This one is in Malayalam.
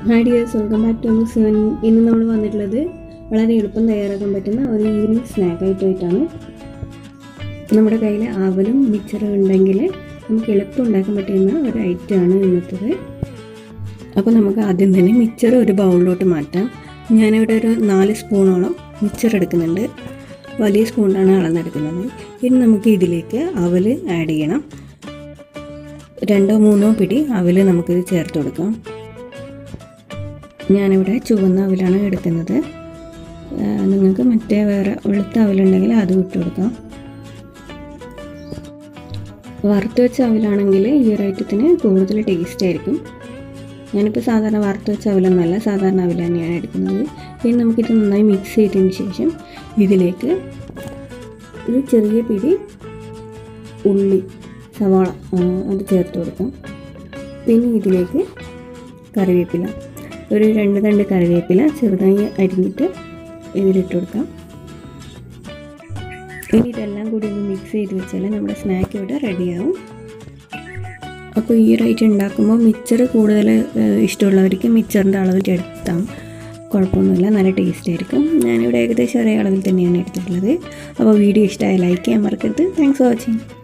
hi dears welcome back to seven ഇന്ന് നമ്മൾ വന്നിട്ടുള്ളത് വളരെ എളുപ്പം തയ്യാറാക്കാൻ പറ്റുന്ന ഒരു ഈവനിങ് സ്നാക്ക് ആയിട്ടാണ് നമ്മുടെ കയ്യിൽ ആവലും മിക്സറും ഉണ്ടെങ്കിൽ നമുക്ക് എളുപ്പം ഉണ്ടാക്കാൻ പറ്റുന്ന ഒരു ഐറ്റമാണ് ഇന്നത്തത് അപ്പോൾ നമുക്ക് ആദ്യം തന്നെ മിക്സർ ഒരു ബൗളിലോട്ട് മാറ്റാം ഞാനിവിടെ ഒരു നാല് സ്പൂണോളം മിക്സർ എടുക്കുന്നുണ്ട് വലിയ സ്പൂണിലാണ് അളന്നെടുക്കുന്നത് ഇനി നമുക്ക് ഇതിലേക്ക് അവൽ ആഡ് ചെയ്യണം രണ്ടോ മൂന്നോ പിടി അവൽ നമുക്കിത് ചേർത്ത് കൊടുക്കാം ഞാനിവിടെ ചുവന്ന അവലാണ് എടുക്കുന്നത് ആ, നിങ്ങൾക്ക് മറ്റേ വേറെ വെളുത്ത അവലുണ്ടെങ്കിൽ അത് വിട്ട് കൊടുക്കാം വറുത്ത് വെച്ച അവലാണെങ്കിൽ ഈ ഒരു ഐറ്റത്തിന് കൂടുതൽ ടേസ്റ്റ് ആയിരിക്കും ഞാനിപ്പോൾ സാധാരണ വറുത്ത് വെച്ച അവലൊന്നുമല്ല സാധാരണ അവല തന്നെയാണ് എടുക്കുന്നത് ഇനി നമുക്കിത് നന്നായി മിക്സ് ചെയ്തതിന് ശേഷം ഇതിലേക്ക് ഒരു ചെറിയ പിടി ഉള്ളി സവാള ആ, അത് ചേർത്ത് കൊടുക്കാം പിന്നെ ഇതിലേക്ക് കറിവേപ്പില ഒരു രണ്ട് തണ്ട് കറിവേപ്പില ചെറുതായി അരിഞ്ഞിട്ട് ഇതിലിട്ട് കൊടുക്കാം ഇനി ഇതെല്ലാം കൂടി ഒന്ന് മിക്സ് ചെയ്ത് വെച്ചാൽ നമ്മുടെ സ്നാക്ക് ഇവിടെ റെഡിയാവും അപ്പോൾ ഈ ഒരു ഐറ്റം ഉണ്ടാക്കുമ്പോൾ മിക്സർ കൂടുതൽ ഏഹ്, ഇഷ്ടമുള്ളവർക്ക് മിക്സറിൻ്റെ അളവിൽ എടുത്താം കുഴപ്പമൊന്നുമില്ല നല്ല ടേസ്റ്റ് ആയിരിക്കും ഞാനിവിടെ ഏകദേശം ഒരേ അളവിൽ തന്നെയാണ് എടുത്തിട്ടുള്ളത് അപ്പോൾ വീഡിയോ ഇഷ്ടമായ ലൈക്ക് ചെയ്യാൻ മറക്കരുത് താങ്ക്സ് ഫോർ വാച്ചിങ്